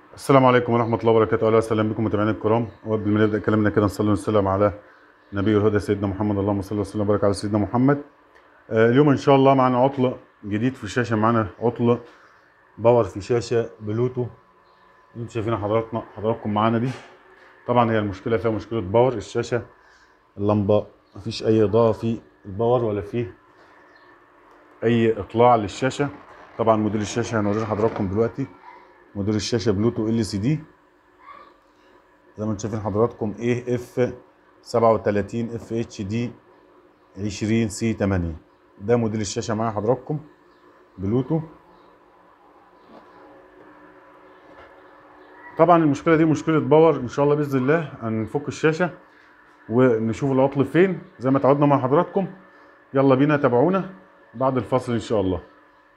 السلام عليكم ورحمة الله وبركاته أهلا وسهلا بكم متابعينا الكرام وقبل ما نبدأ كلامنا كده نصلي ونسلم على نبي الهدى سيدنا محمد اللهم صل وسلم وبارك على سيدنا محمد آه، اليوم إن شاء الله معانا عطل جديد في الشاشة معانا عطل باور في شاشة بلوتو اللي انتوا شايفينها حضراتنا حضراتكم معانا دي طبعا هي المشكلة فيها مشكلة باور الشاشة اللمبة مفيش أي إضاءة في الباور ولا فيه أي إطلاع للشاشة طبعا موديل الشاشة هنوريه لحضراتكم دلوقتي موديل الشاشة بلوتو ال سي دي زي ما انتم شايفين حضراتكم ايه اف 37 اف اتش دي 20 سي 8 ده موديل الشاشة معايا حضراتكم بلوتو طبعا المشكلة دي مشكلة باور ان شاء الله بإذن الله هنفك الشاشة ونشوف العطل فين زي ما اتعودنا مع حضراتكم يلا بينا تابعونا بعد الفصل ان شاء الله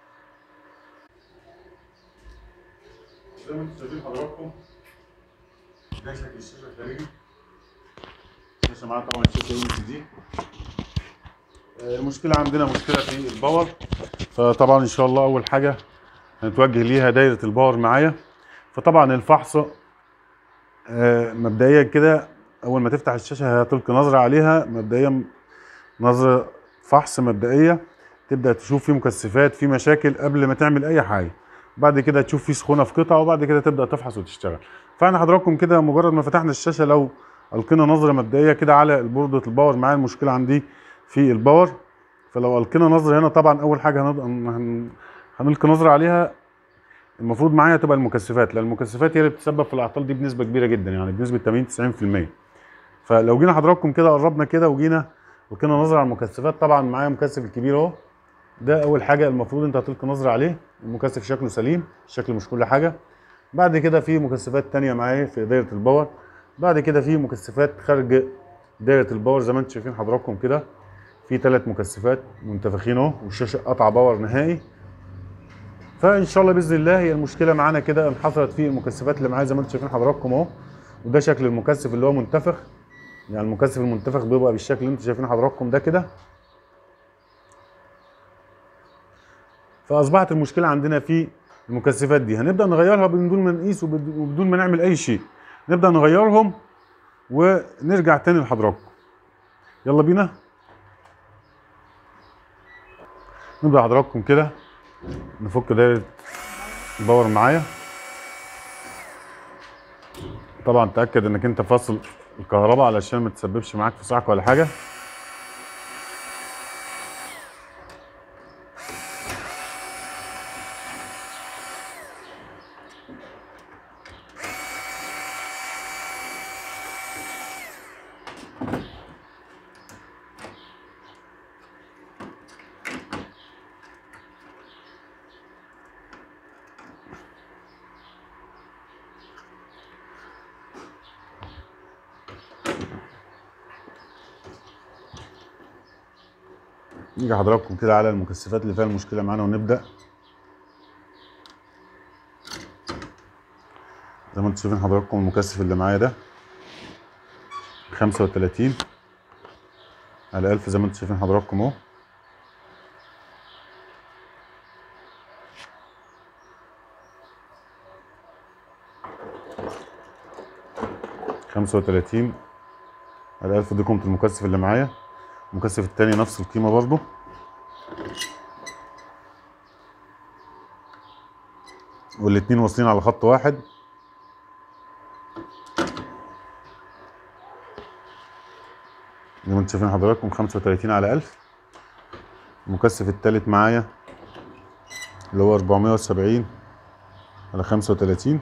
زي ما انتم شايفين حضراتكم ده شكل الشاشه الخارجي الشاشه معانا طبعا الشاشه ال سي دي المشكله عندنا مشكله في الباور فطبعا ان شاء الله اول حاجه هنتوجه ليها دايره الباور معايا فطبعا الفحص آه، مبدئيا كده اول ما تفتح الشاشه هتلقي نظره عليها مبدئيا نظره فحص مبدئيه تبدا تشوف في مكثفات في مشاكل قبل ما تعمل اي حاجه بعد كده تشوف في سخونه في قطعه وبعد كده تبدا تفحص وتشتغل فاحنا حضراتكم كده مجرد ما فتحنا الشاشه لو القينا نظره مبدئيه كده على بورده الباور معايا المشكله عندي في الباور فلو القينا نظره هنا طبعا اول حاجه هنض- هن... هنلقي نظره عليها المفروض معايا تبقى المكثفات لان المكثفات هي اللي بتسبب في الاعطال دي بنسبه كبيره جدا يعني بنسبه 80 90% فلو جينا حضراتكم كده قربنا كده وجينا لقينا نظره على المكثفات طبعا معايا مكثف الكبير اهو ده اول حاجه المفروض انت هتلقي نظره عليه المكثف شكله سليم الشكل مش كل حاجه بعد كده في مكثفات تانية معايا في دايره الباور بعد كده في مكثفات خارج دايره الباور زي ما انتم شايفين حضراتكم كده في ثلاث مكثفات منتفخين اهو والشاشه قطع باور نهائي فان شاء الله باذن الله هي المشكله معانا كده انحصرت في المكثفات اللي معايا زي ما انتم شايفين حضراتكم اهو وده شكل المكثف اللي هو منتفخ يعني المكثف المنتفخ بيبقى بالشكل اللي انتم شايفين حضراتكم ده كده فاصبحت المشكله عندنا في المكثفات دي هنبدا نغيرها بدون ما نقيس وبد- وبدون ما نعمل اي شيء نبدا نغيرهم ونرجع تاني لحضراتكم يلا بينا نبدا حضراتكم كده نفك دايره الباور معايا طبعا تاكد انك انت فاصل الكهرباء علشان ما تسببش معاك في صعق ولا حاجه نيجي حضراتكم كده على المكثفات اللي فيها المشكله معانا ونبدا زي ما انتم شايفين حضراتكم المكثف اللي معايا ده 35 على 1000 زي ما انتم شايفين حضراتكم اهو خمسة وتلاتين على ألف دي قيمة المكثف اللي معايا المكثف التاني نفس القيمة برضو والاتنين واصلين على خط واحد زي ما انتم شايفين حضراتكم خمسة وتلاتين على ألف المكثف التالت معايا اللي هو أربعمية وسبعين على خمسة وتلاتين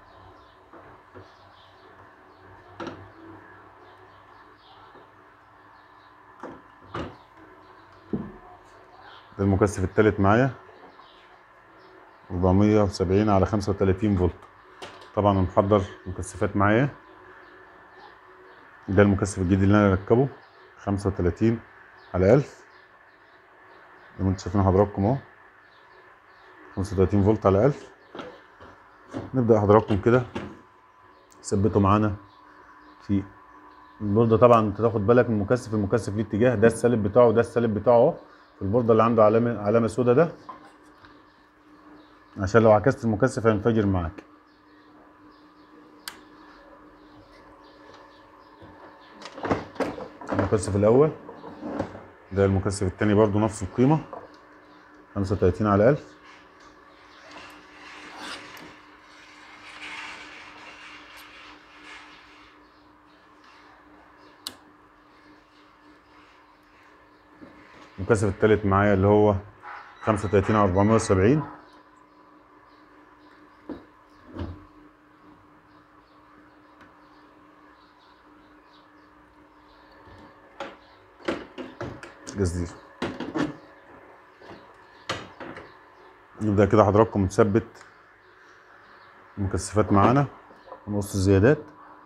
ده المكثف التالت معايا 470 على 35 فولت طبعا انا محضر مكثفات معايا ده المكثف الجديد اللي انا اركبه 35 على 1000 زي ما انتم شايفين حضراتكم اهو 35 فولت على 1000 نبدا حضراتكم كده ثبته معانا في البوردة طبعا انت تاخد بالك من المكثف المكثف ليه اتجاه ده السالب بتاعه وده السالب بتاعه اهو في البوردة اللي عنده علامة علامة سودا ده عشان لو عكست المكثف هينفجر معاك المكثف الاول ده المكثف التاني برضو نفس القيمه 35 على 1000 المكثف التالت معايا اللي هو 35 على 470 جزدير نبدأ كده حضراتكم نثبت المكثفات معانا ونقص الزيادات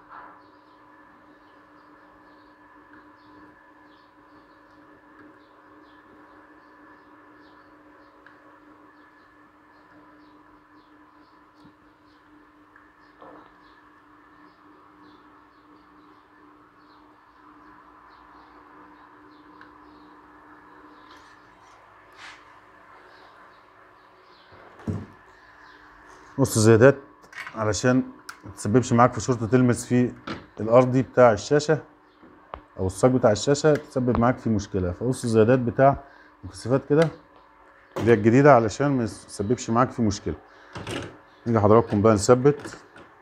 نص الزيادات علشان ما تسببش معاك في شرطة تلمس في الأرضي بتاع الشاشة أو الصاج بتاع الشاشة تسبب معاك في مشكلة فقص الزيادات بتاع المكثفات كده اللي هي الجديدة علشان ما يسببش معاك في مشكلة نيجي حضراتكم بقى نثبت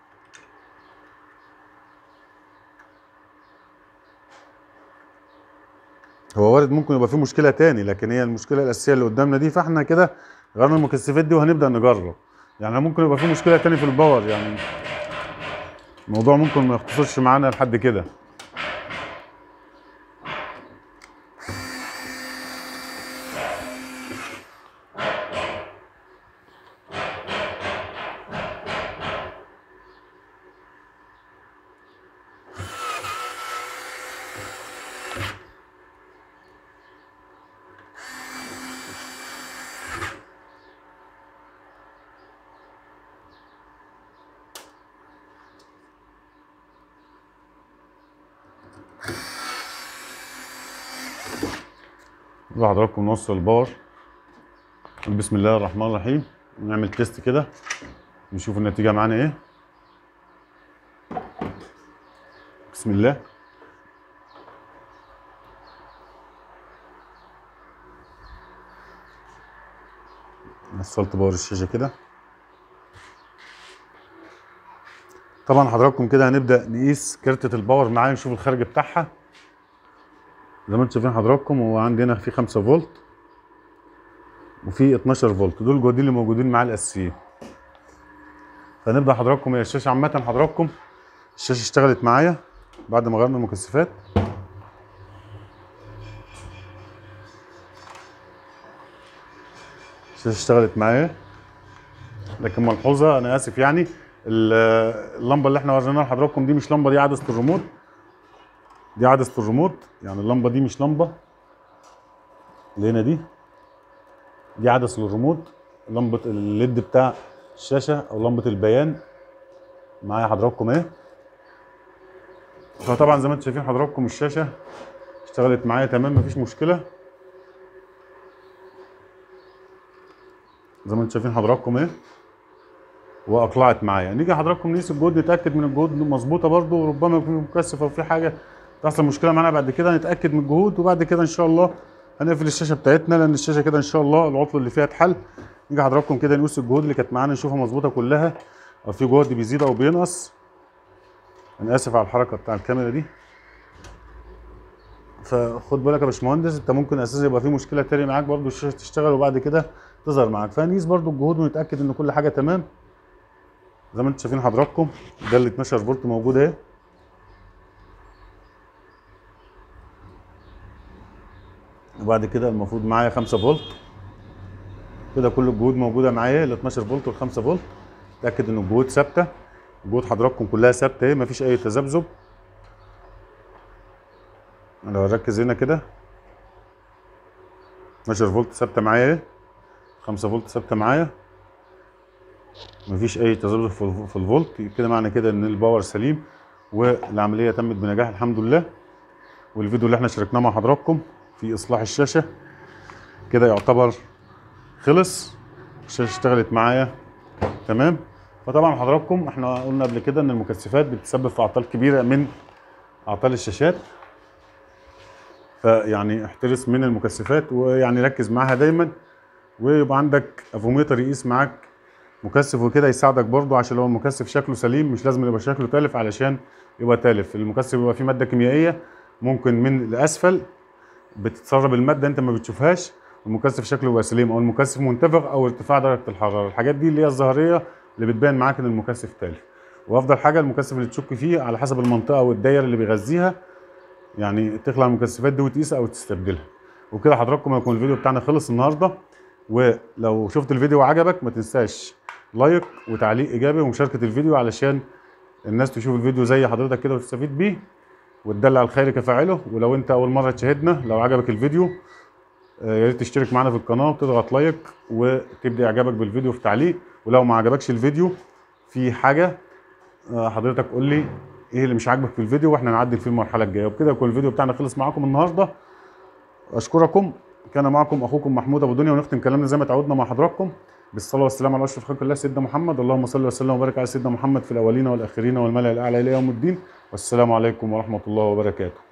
هو وارد ممكن يبقى في مشكلة تاني لكن هي المشكلة الأساسية اللي قدامنا دي فاحنا كده غيرنا المكثفات دي وهنبدأ نجرب يعني ممكن يبقى في مشكلة تاني في الباور يعني الموضوع ممكن ما يختصرش معانا لحد كده نقول لحضراتكم نوصل الباور بسم الله الرحمن الرحيم نعمل تيست كده نشوف النتيجة معانا ايه بسم الله وصلت باور الشاشة كده طبعا حضراتكم كده هنبدأ نقيس كارتة الباور معايا نشوف الخارج بتاعها زي ما انتم شايفين حضراتكم هو عندنا في 5 فولت وفي 12 فولت دول الجهدين اللي موجودين معاه الاساسيين فنبدا حضراتكم هي الشاشه عامه حضراتكم الشاشه اشتغلت معايا بعد ما غيرنا المكثفات الشاشه اشتغلت معايا لكن ملحوظه انا اسف يعني ال- اللمبه اللي احنا وريناها لحضراتكم دي مش لمبه دي عدسه الريموت دي عدسه الريموت يعني اللمبه دي مش لمبه اللي هنا دي دي عدسه الريموت لمبه الليد بتاع الشاشه او لمبه البيان معايا حضراتكم اهي فطبعا زي ما انتم شايفين حضراتكم الشاشه اشتغلت معايا تمام مفيش مشكله زي ما انتم شايفين حضراتكم اهي واقلعت معايا نيجي حضراتكم نقيس الجهد نتاكد من الجهود مظبوطه برده وربما يكون مكثف او في حاجه تحصل مشكله معانا بعد كده نتاكد من الجهود وبعد كده ان شاء الله هنقفل الشاشه بتاعتنا لان الشاشه كده ان شاء الله العطل اللي فيها اتحل نيجي حضراتكم كده نقيس الجهود اللي كانت معانا نشوفها مظبوطه كلها او في جهد بيزيد او بينقص انا اسف على الحركه بتاع الكاميرا دي فخد بالك يا باشمهندس انت ممكن اساسا يبقى في مشكله تاني معاك برضو الشاشه تشتغل وبعد كده تظهر معاك فنقيس برضو الجهود ونتاكد ان كل حاجه تمام زي ما انتم شايفين حضراتكم ده ال 12 فولت موجود اهي وبعد كده المفروض معايا 5 فولت كده كل الجهود موجوده معايا ال 12 فولت وال 5 فولت اتاكد ان الجهود ثابته الجهود حضراتكم كلها ثابته اهي مفيش اي تذبذب لو هنركز هنا كده 12 فولت ثابته معايا اهي 5 فولت ثابته معايا مفيش اي تذبذب في الف- في الفولت كده معنى كده ان الباور سليم والعمليه تمت بنجاح الحمد لله والفيديو اللي احنا شاركناه مع حضراتكم في اصلاح الشاشه كده يعتبر خلص الشاشه اشتغلت معايا تمام فطبعا حضراتكم احنا قلنا قبل كده ان المكثفات بتسبب في اعطال كبيره من اعطال الشاشات فيعني احترس من المكثفات ويعني ركز معاها دايما ويبقى عندك افوميتر يقيس معاك مكثف وكده يساعدك برضو عشان لو المكثف شكله سليم مش لازم يبقى شكله تالف علشان يبقى تالف المكثف بيبقى فيه ماده كيميائيه ممكن من الاسفل بتتسرب الماده انت ما بتشوفهاش والمكثف شكله يبقى سليم او المكثف منتفخ او ارتفاع درجه الحراره الحاجات دي اللي هي الظاهريه اللي بتبين معاك ان المكثف تالف وافضل حاجه المكثف اللي تشك فيه على حسب المنطقه والدايره اللي بيغذيها يعني تخلع المكثفات دي وتقيسها او تستبدلها وكده حضراتكم يكون الفيديو بتاعنا خلص النهارده ولو شفت الفيديو وعجبك ما تنساش لايك وتعليق ايجابي ومشاركه الفيديو علشان الناس تشوف الفيديو زي حضرتك كده وتستفيد بيه وتدل على الخير كفاعله ولو انت اول مره تشاهدنا لو عجبك الفيديو آه، يا ريت تشترك معانا في القناه وتضغط لايك وتبدا اعجابك بالفيديو في تعليق ولو ما عجبكش الفيديو في حاجه آه، حضرتك قول لي ايه اللي مش عاجبك في الفيديو واحنا نعدل فيه المرحله الجايه وبكده يكون الفيديو بتاعنا خلص معاكم النهارده اشكركم كان معكم اخوكم محمود ابو دنيا ونختم كلامنا زي ما تعودنا مع حضراتكم بالصلاه والسلام على اشرف خلق الله سيدنا محمد اللهم صل وسلم وبارك على سيدنا محمد في الاولين والاخرين والملأ الاعلى الى يوم الدين والسلام عليكم ورحمه الله وبركاته